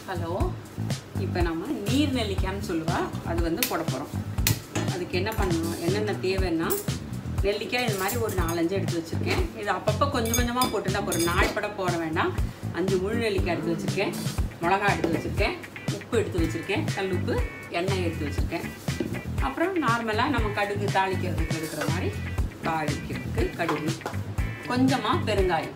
hello இப்போ நம்ம நீர் நெல்லிக்காய்ன்னு சொல்லுவா அது வந்து போட போகிறோம் அதுக்கு என்ன பண்ணணும் என்னென்ன தேவைன்னா நெல்லிக்காய் இது மாதிரி ஒரு நாலஞ்சு எடுத்து வச்சுருக்கேன் இது அப்பப்போ கொஞ்சம் கொஞ்சமாக போட்டுட்டா ஒரு நாள் படம் போட வேண்டாம் அஞ்சு முழு நெல்லிக்காய் எடுத்து வச்சுருக்கேன் மிளகாய் எடுத்து வச்சுருக்கேன் உப்பு எடுத்து வச்சுருக்கேன் கல் உப்பு எண்ணெய் எடுத்து வச்சுருக்கேன் அப்புறம் நார்மலாக நம்ம கடுகு தாளிக்கிறதுக்கு எடுக்கிற மாதிரி தாளிக்கிறதுக்கு கடுகு கொஞ்சமாக பெருங்காயம்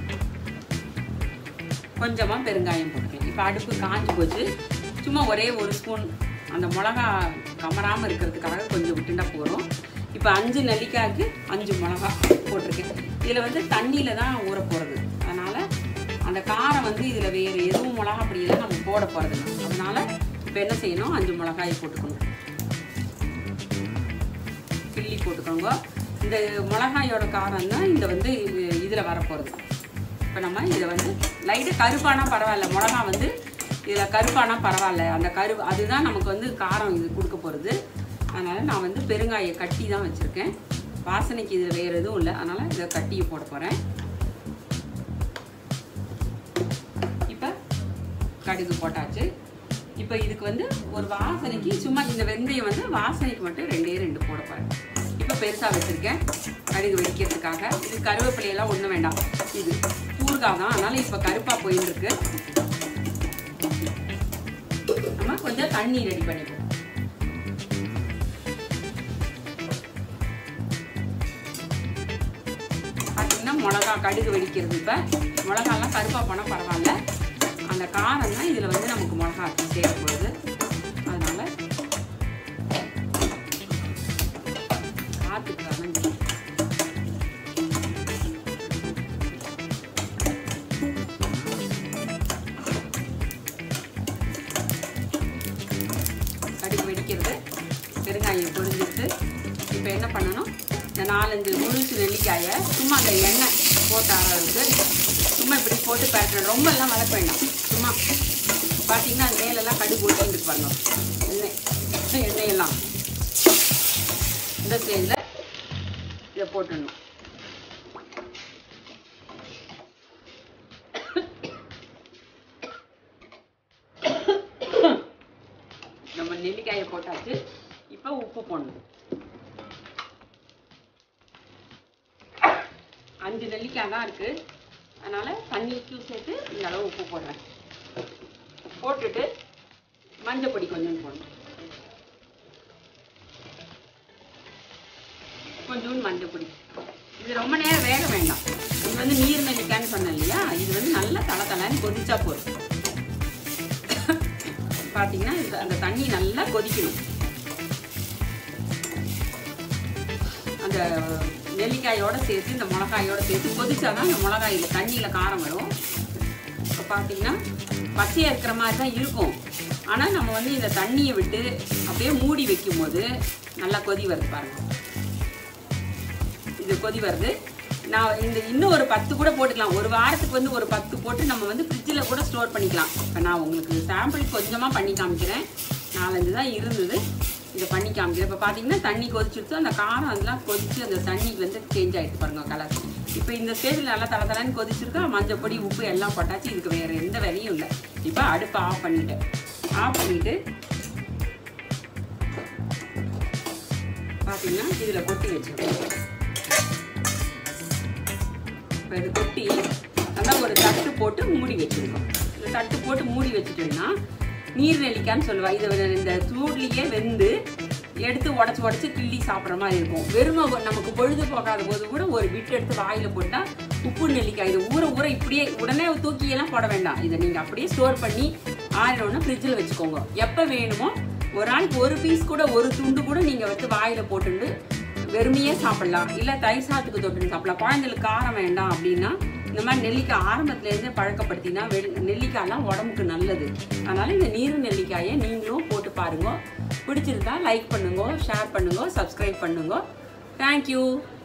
கொஞ்சமாக பெருங்காயம் போட்டுக்கலாம் இப்போ அடுப்பு காஞ்சு போச்சு சும்மா ஒரே ஒரு ஸ்பூன் அந்த மிளகா கமராமல் இருக்கிறதுக்காக கொஞ்சம் விட்டுண்டா போகிறோம் இப்போ அஞ்சு நெல்லிக்காய்க்கு அஞ்சு மிளகா போட்டிருக்கேன் இதில் வந்து தண்ணியில் தான் ஊற போகிறது அதனால் அந்த காரம் வந்து இதில் வேறு எதுவும் மிளகா அப்படிலாம் நம்ம போட போகிறது இல்லை அதனால் இப்போ என்ன செய்யணும் அஞ்சு மிளகாயை போட்டுக்கணும் கிள்ளி போட்டுக்கோங்க இந்த மிளகாயோட காரம் தான் இந்த வந்து இதில் வரப்போகிறது இப்போ நம்ம இதை வந்து லைட்டாக கருப்பானா பரவாயில்ல மிளகா வந்து இதில் கருப்பானா பரவாயில்ல அந்த கரு அதுதான் நமக்கு வந்து காரம் இது கொடுக்க போகிறது அதனால் நான் வந்து பெருங்காய கட்டி தான் வச்சுருக்கேன் வாசனைக்கு இதில் வேறு எதுவும் இல்லை அதனால் இதை கட்டியை போட போகிறேன் இப்போ கடுகு போட்டாச்சு இப்போ இதுக்கு வந்து ஒரு வாசனைக்கு சும்மா இந்த வெந்தயம் வந்து வாசனைக்கு மட்டும் ரெண்டே ரெண்டு போட போகிறேன் இப்போ பெருசாக வச்சுருக்கேன் கடுகு வெடிக்கிறதுக்காக இது கருவேப்பிலையெல்லாம் ஒன்றும் வேண்டாம் இது ஊறுகாய் தான் அதனால் இப்போ கருப்பாக போயின்னு இருக்கு நம்ம கொஞ்சம் தண்ணி ரெடி பண்ணிப்போம் பார்த்தீங்கன்னா மிளகா கடுகு வெடிக்கிறது இப்போ மிளகாலாம் கருப்பாக போனால் பரவாயில்ல அந்த காரம் தான் இதில் வந்து நமக்கு மிளகா தேவைப்படுது அதனால காற்றுக்கு அமைஞ்சு கடுகு வெடிக்கிறது பெருங்காயம் பொரிஞ்சிட்டு இப்போ என்ன பண்ணணும் இந்த நாலஞ்சு முழுசு நெல்லிக்காயை சும்மா அந்த எண்ணெய் போட்ட அளவுக்கு சும்மா இப்படி போட்டு பேட்டணும் ரொம்ப எல்லாம் வளர்க்க வேண்டாம் சும்மா பார்த்தீங்கன்னா அது மேலெல்லாம் கடுகு ஒட்டிட்டு பண்ணணும் எண்ணெய் எண்ணெயெல்லாம் இந்த ஸ்டேஜில் இதை போட்டுடணும் நம்ம நெல்லிக்காயை போட்டாச்சு இப்போ உப்பு போடணும் அஞ்சு நெல்லிக்காய் தான் இருக்கு அதனால தண்ணிக்கும் சேர்த்து இந்த அளவு உப்பு போடுறேன் போட்டுட்டு மஞ்சள் பொடி கொஞ்சம் போடணும் கொஞ்சோண்டு மஞ்சள் பொடி இது ரொம்ப நேரம் வேக வேண்டாம் இது வந்து நீர் நெல்லிக்காய்ன்னு சொன்னேன் இல்லையா இது வந்து நல்லா தலை தலைன்னு கொதிச்சா போதும் பார்த்தீங்கன்னா இது அந்த தண்ணி நல்லா கொதிக்கணும் அந்த நெல்லிக்காயோட சேர்த்து இந்த மிளகாயோட சேர்த்து கொதிச்சாதான் அந்த மிளகாயில் தண்ணியில் காரம் வரும் இப்போ பார்த்தீங்கன்னா பச்சையாக இருக்கிற மாதிரி தான் இருக்கும் ஆனால் நம்ம வந்து இந்த தண்ணியை விட்டு அப்படியே மூடி வைக்கும் போது நல்லா கொதி வருது பாருங்க இது கொதி வருது நான் இந்த இன்னும் ஒரு பத்து கூட போட்டுக்கலாம் ஒரு வாரத்துக்கு வந்து ஒரு பத்து போட்டு நம்ம வந்து ஃப்ரிட்ஜில் கூட ஸ்டோர் பண்ணிக்கலாம் இப்போ நான் உங்களுக்கு சாம்பிள் கொஞ்சமாக பண்ணி காமிக்கிறேன் நாலஞ்சு தான் இருந்தது இதை பண்ணி காமிக்கிறேன் இப்போ பார்த்தீங்கன்னா தண்ணி கொதிச்சுட்டு அந்த காரம் அதெல்லாம் கொதிச்சு அந்த தண்ணிக்கு வந்து சேஞ்ச் ஆகிட்டு பாருங்க கலர் இப்போ இந்த ஸ்டேஜில் நல்லா தலை தலைன்னு கொதிச்சிருக்கா மஞ்சள் பொடி உப்பு எல்லாம் போட்டாச்சு இதுக்கு வேறு எந்த வேலையும் இல்லை இப்போ அடுப்பை ஆஃப் பண்ணிட்டேன் ஆஃப் பண்ணிவிட்டு பார்த்தீங்கன்னா இதில் கொட்டி வச்சுருக்கேன் இப்போ இது கொட்டி நல்லா ஒரு தட்டு போட்டு மூடி வச்சுருக்கோம் இந்த தட்டு போட்டு மூடி வச்சுட்டோம்னா நீர் நெல்லிக்கான்னு சொல்லுவா இதை இந்த சூட்லேயே வெந்து எடுத்து உடச்சி உடச்சி கிள்ளி சாப்பிட்ற மாதிரி இருக்கும் வெறுமை நமக்கு பொழுது போகாத போது கூட ஒரு விட்டு எடுத்து வாயில் போட்டால் உப்பு நெல்லிக்காய் இது ஊற ஊற இப்படியே உடனே தூக்கியெல்லாம் போட வேண்டாம் இதை நீங்கள் அப்படியே ஸ்டோர் பண்ணி ஆயிரம்னு ஃப்ரிட்ஜில் வச்சுக்கோங்க எப்போ வேணுமோ ஒரு நாளைக்கு ஒரு பீஸ் கூட ஒரு துண்டு கூட நீங்கள் வச்சு வாயில் போட்டுண்டு வெறுமையே சாப்பிடலாம் இல்லை தயிர் சாதத்துக்கு தொட்டுன்னு சாப்பிடலாம் குழந்தைகளுக்கு காரம் வேண்டாம் அப்படின்னா இந்த மாதிரி நெல்லிக்காய் ஆரம்பத்துலேருந்தே பழக்கப்படுத்தினா வெ நெல்லிக்காய்லாம் உடம்புக்கு நல்லது அதனால் இந்த நீர் நெல்லிக்காயை நீங்களும் போட்டு பாருங்க பிடிச்சிருந்தா லைக் பண்ணுங்க ஷேர் பண்ணுங்க சப்ஸ்கிரைப் பண்ணுங்க தேங்க்யூ